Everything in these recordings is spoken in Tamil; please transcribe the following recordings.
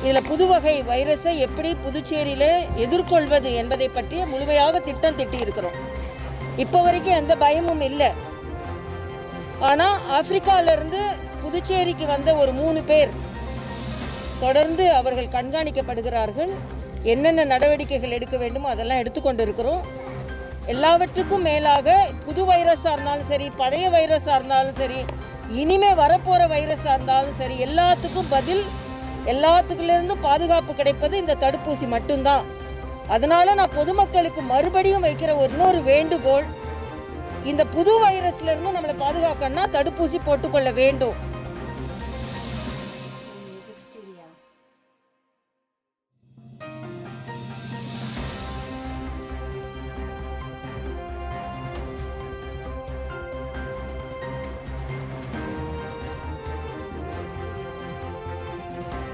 இதில் புதுவகை வைரஸை எப்படி புதுச்சேரியில் எதிர்கொள்வது என்பதை பற்றிய முழுமையாக திட்டம் திட்டி இருக்கிறோம் இப்போ வரைக்கும் எந்த பயமும் இல்லை ஆனால் ஆப்பிரிக்காவிலிருந்து புதுச்சேரிக்கு வந்த ஒரு மூணு பேர் தொடர்ந்து அவர்கள் கண்காணிக்கப்படுகிறார்கள் என்னென்ன நடவடிக்கைகள் எடுக்க வேண்டுமோ அதெல்லாம் எடுத்துக்கொண்டு இருக்கிறோம் எல்லாவற்றுக்கும் மேலாக புது வைரஸாக இருந்தாலும் சரி பழைய வைரஸாக இருந்தாலும் சரி இனிமே வரப்போகிற வைரஸாக இருந்தாலும் சரி எல்லாத்துக்கும் பதில் எல்லாத்துக்குலேருந்தும் பாதுகாப்பு கிடைப்பது இந்த தடுப்பூசி மட்டும்தான் அதனால நான் பொதுமக்களுக்கு மறுபடியும் வைக்கிற ஒரு இன்னொரு வேண்டுகோள் இந்த புது வைரஸ்ல இருந்து நம்மளை பாதுகாக்கணும்னா தடுப்பூசி போட்டுக்கொள்ள வேண்டும் Soul Music Studio. Soul Music Studio.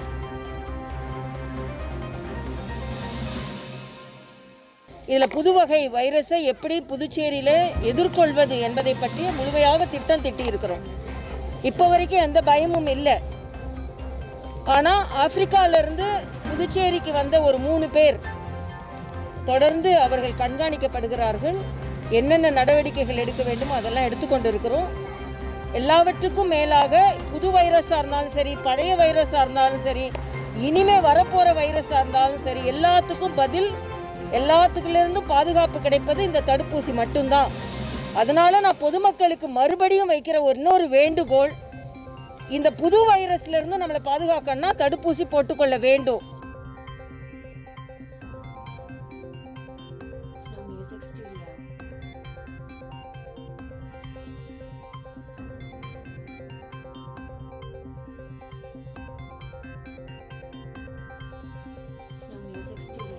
இதில் புதுவகை வைரஸை எப்படி புதுச்சேரியில் எதிர்கொள்வது என்பதை பற்றிய முழுமையாக திட்டம் திட்டி இருக்கிறோம் இப்போ வரைக்கும் எந்த பயமும் இல்லை ஆனால் ஆப்பிரிக்காவிலிருந்து புதுச்சேரிக்கு வந்த ஒரு மூணு பேர் தொடர்ந்து அவர்கள் கண்காணிக்கப்படுகிறார்கள் என்னென்ன நடவடிக்கைகள் எடுக்க வேண்டுமோ அதெல்லாம் எடுத்துக்கொண்டு இருக்கிறோம் எல்லாவற்றுக்கும் மேலாக புது வைரஸாக இருந்தாலும் சரி பழைய வைரஸாக இருந்தாலும் சரி இனிமே வரப்போகிற வைரஸாக இருந்தாலும் சரி எல்லாத்துக்கும் பதில் எல்லாத்துக்குலேருந்தும் பாதுகாப்பு கிடைப்பது இந்த தடுப்பூசி மட்டும்தான் அதனால நான் பொதுமக்களுக்கு மறுபடியும் வைக்கிற ஒரு இன்னொரு வேண்டுகோள் இந்த புது வைரஸ்ல இருந்து நம்மளை பாதுகாக்கணும்னா தடுப்பூசி போட்டுக்கொள்ள வேண்டும் Soul Music Studio. Soul Music Studio.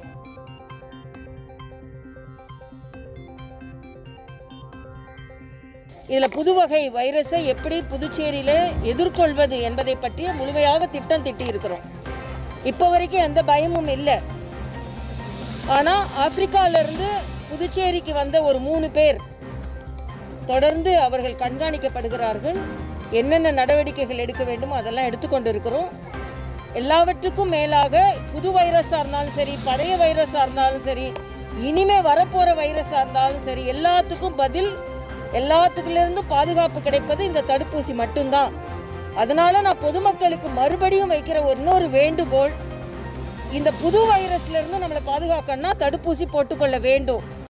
இதில் புதுவகை வைரஸை எப்படி புதுச்சேரியில் எதிர்கொள்வது என்பதை பற்றிய முழுமையாக திட்டம் திட்டி இருக்கிறோம் இப்போ வரைக்கும் எந்த பயமும் இல்லை ஆனால் ஆப்பிரிக்காவிலிருந்து புதுச்சேரிக்கு வந்த ஒரு மூணு பேர் தொடர்ந்து அவர்கள் கண்காணிக்கப்படுகிறார்கள் என்னென்ன நடவடிக்கைகள் எடுக்க வேண்டுமோ அதெல்லாம் எடுத்துக்கொண்டு இருக்கிறோம் எல்லாவற்றுக்கும் மேலாக புது வைரஸாக இருந்தாலும் சரி பழைய வைரஸாக இருந்தாலும் சரி இனிமே வரப்போகிற வைரஸாக இருந்தாலும் சரி எல்லாத்துக்கும் பதில் எல்லாத்துக்குலேருந்தும் பாதுகாப்பு கிடைப்பது இந்த தடுப்பூசி மட்டும்தான் அதனால நான் பொதுமக்களுக்கு மறுபடியும் வைக்கிற ஒரு இன்னொரு வேண்டுகோள் இந்த புது வைரஸ்ல இருந்து நம்மளை பாதுகாக்கணும்னா தடுப்பூசி போட்டுக்கொள்ள வேண்டும்